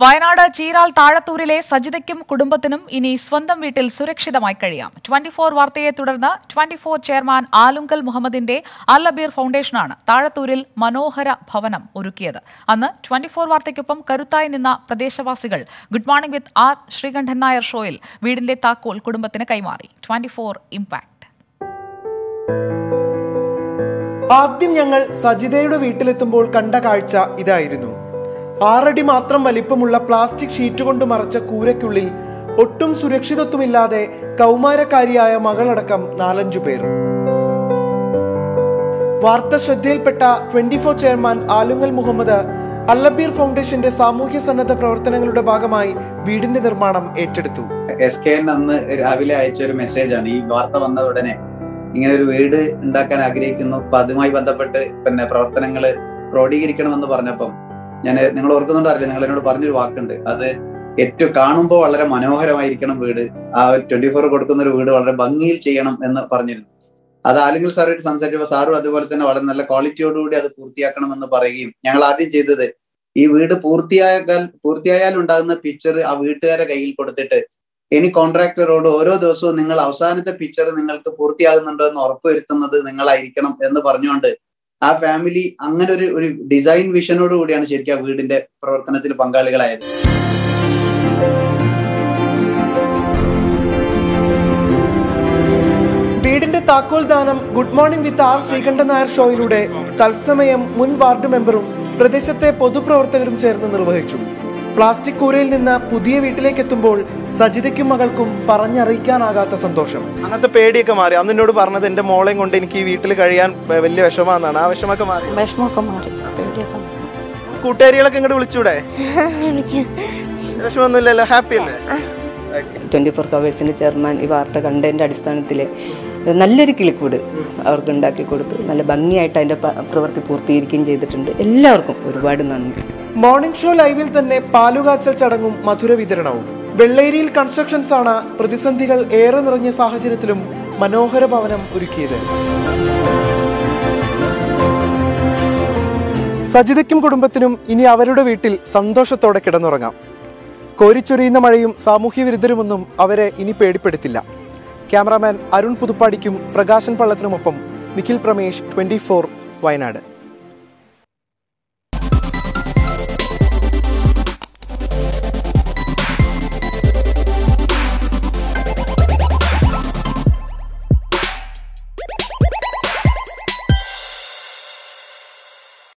വയനാട് ചീരാൽ താഴത്തൂരിലെ സജിതയ്ക്കും കുടുംബത്തിനും ഇനി സ്വന്തം വീട്ടിൽ സുരക്ഷിതമായി കഴിയാം ട്വന്റി ഫോർ വാർത്തയെ തുടർന്ന് ട്വന്റി ഫോർ ചെയർമാൻ ആലുങ്കൽ മുഹമ്മദിന്റെ അൽ അബീർ ഫൗണ്ടേഷനാണ് താഴത്തൂരിൽ മനോഹര ഭവനം ഒരുക്കിയത് അന്ന് ട്വന്റി ഫോർ വാർത്തയ്ക്കൊപ്പം കരുത്തായി നിന്ന പ്രദേശവാസികൾ good morning with R Sreekandan Nair ഷോയിൽ വീടിന്റെ താക്കോൽ കുടുംബത്തിന് കൈമാറി ട്വന്റി ഫോർ ഇമ്പാക്ട് ആദ്യം ഞങ്ങൾ സജിതയുടെ വീട്ടിലെത്തുമ്പോൾ കണ്ട കാഴ്ച ഇതായിരുന്നു ആറടി മാത്രം വലിപ്പമുള്ള പ്ലാസ്റ്റിക് ഷീറ്റ് കൊണ്ട് മറച്ച കൂരയ്ക്കുള്ളിൽ ഒട്ടും സുരക്ഷിതത്വമില്ലാതെ കൗമാരക്കാരിയായ മകളടക്കം നാലഞ്ചു പേർ വാർത്ത ശ്രദ്ധയിൽപ്പെട്ട twenty four chairman Alungal Muhammad അല്ലബീർ ഫൗണ്ടേഷന്റെ സാമൂഹ്യ സന്നദ്ധ പ്രവർത്തനങ്ങളുടെ ഭാഗമായി വീടിന്റെ നിർമ്മാണം ഏറ്റെടുത്തു എസ് കെ എൻ അന്ന് രാവിലെ അയച്ച ഒരു മെസ്സേജാണ് ഈ വാർത്ത വന്ന ഉടനെ ഇങ്ങനെ ഒരു വീട് ഉണ്ടാക്കാൻ ആഗ്രഹിക്കുന്നു അപ്പൊ അതുമായി ബന്ധപ്പെട്ട് പിന്നെ പ്രവർത്തനങ്ങൾ ക്രോഡീകരിക്കണമെന്ന് പറഞ്ഞപ്പം ഞാൻ നിങ്ങൾ ഓർക്കുന്നുണ്ടോ അറിയില്ല നിങ്ങൾ എന്നോട് പറഞ്ഞൊരു വാക്കുണ്ട് അത് ഏറ്റവും കാണുമ്പോൾ വളരെ മനോഹരമായിരിക്കണം വീട് ആ ട്വന്റി ഫോർ കൊടുക്കുന്ന ഒരു വീട് വളരെ ഭംഗിയിൽ ചെയ്യണം എന്ന് പറഞ്ഞിരുന്നു അത് ആരെങ്കിലും സാറുമായിട്ട് സംസാരിച്ചപ്പോൾ സാറും അതുപോലെ തന്നെ വളരെ നല്ല ക്വാളിറ്റിയോടുകൂടി അത് പൂർത്തിയാക്കണമെന്ന് പറയുകയും ഞങ്ങൾ ആദ്യം ചെയ്തത് ഈ വീട് പൂർത്തിയായാൽ പൂർത്തിയായാൽ ഉണ്ടാകുന്ന പിക്ചർ ആ വീട്ടുകാരെ കയ്യിൽ കൊടുത്തിട്ട് ഇനി കോൺട്രാക്ടറോട് ഓരോ ദിവസവും നിങ്ങൾ അവസാനത്തെ പിക്ചർ നിങ്ങൾക്ക് പൂർത്തിയാകുന്നുണ്ടോ എന്ന് ഉറപ്പുവരുത്തുന്നത് നിങ്ങളായിരിക്കണം എന്ന് പറഞ്ഞുകൊണ്ട് ആ ഫാമിലി അങ്ങനെ ഒരു ഒരു ഡിസൈൻ വിഷനോട് കൂടിയാണ് ശരിക്കും ആ വീടിന്റെ പ്രവർത്തനത്തിൽ പങ്കാളികളായത് വീടിന്റെ താക്കോൽ ദാനം good morning with R Sreekandan Nair ഷോയിലൂടെ തത്സമയം മുൻ വാർഡ് മെമ്പറും പ്രദേശത്തെ പൊതുപ്രവർത്തകരും ചേർന്ന് നിർവഹിച്ചു പ്ലാസ്റ്റിക് കൂരയിൽ നിന്ന് പുതിയ വീട്ടിലേക്ക് എത്തുമ്പോൾ സജിതയ്ക്കും മകൾക്കും പറഞ്ഞറിയിക്കാനാകാത്ത സന്തോഷം അങ്ങനത്തെ പേടിയൊക്കെ മാറി അന്ന് എന്നോട് പറഞ്ഞത് എന്റെ മോളെയും കൊണ്ട് എനിക്ക് ഈ വീട്ടിൽ കഴിയാൻ വലിയ വിഷമാണെന്നാണ് ആ വിഷമൊക്കെ മാറി വിഷമമൊക്കെ മാറി പേടിയൊക്കെ മാറി. കൂട്ടുകാരികളൊക്കെ ഇങ്ങോട്ട് വിളിച്ചൂടെ എനിക്ക് വിഷമൊന്നുമില്ലല്ലോ ഹാപ്പി അല്ലേ ട്വൻറ്റി ഫോർ കവേഴ്സിൻ്റെ ചെയർമാൻ ഈ വാർത്ത കണ്ടതിൻ്റെ അടിസ്ഥാനത്തിൽ നല്ലൊരു കിളിക്കൂട് അവർക്ക് ഉണ്ടാക്കി കൊടുത്തു നല്ല ഭംഗിയായിട്ട് അതിൻ്റെ പ- പ്രവൃത്തി പൂർത്തീകരിക്കുകയും ചെയ്തിട്ടുണ്ട് എല്ലാവർക്കും ഒരുപാട് നന്ദി മോർണിംഗ് ഷോ ലൈവിൽ തന്നെ പാലുകാച്ചൽ ചടങ്ങും മധുര വിതരണവും വെള്ളേരിയിൽ കൺസ്ട്രക്ഷൻസ് ആണ് പ്രതിസന്ധികൾ ഏറെ നിറഞ്ഞ സാഹചര്യത്തിലും മനോഹര ഭവനം ഒരുക്കിയത് സജിതയ്ക്കും കുടുംബത്തിനും ഇനി അവരുടെ വീട്ടിൽ സന്തോഷത്തോടെ കിടന്നുറങ്ങാം കോരിച്ചൊരിയുന്ന മഴയും സാമൂഹ്യ വിരുദ്ധരുമൊന്നും അവരെ ഇനി പേടിപ്പെടുത്തില്ല ക്യാമറാമാൻ അരുൺ പുതുപ്പാടിക്കും പ്രകാശൻ പള്ളത്തിനുമൊപ്പം നിഖിൽ പ്രമേഷ് ട്വന്റി വയനാട്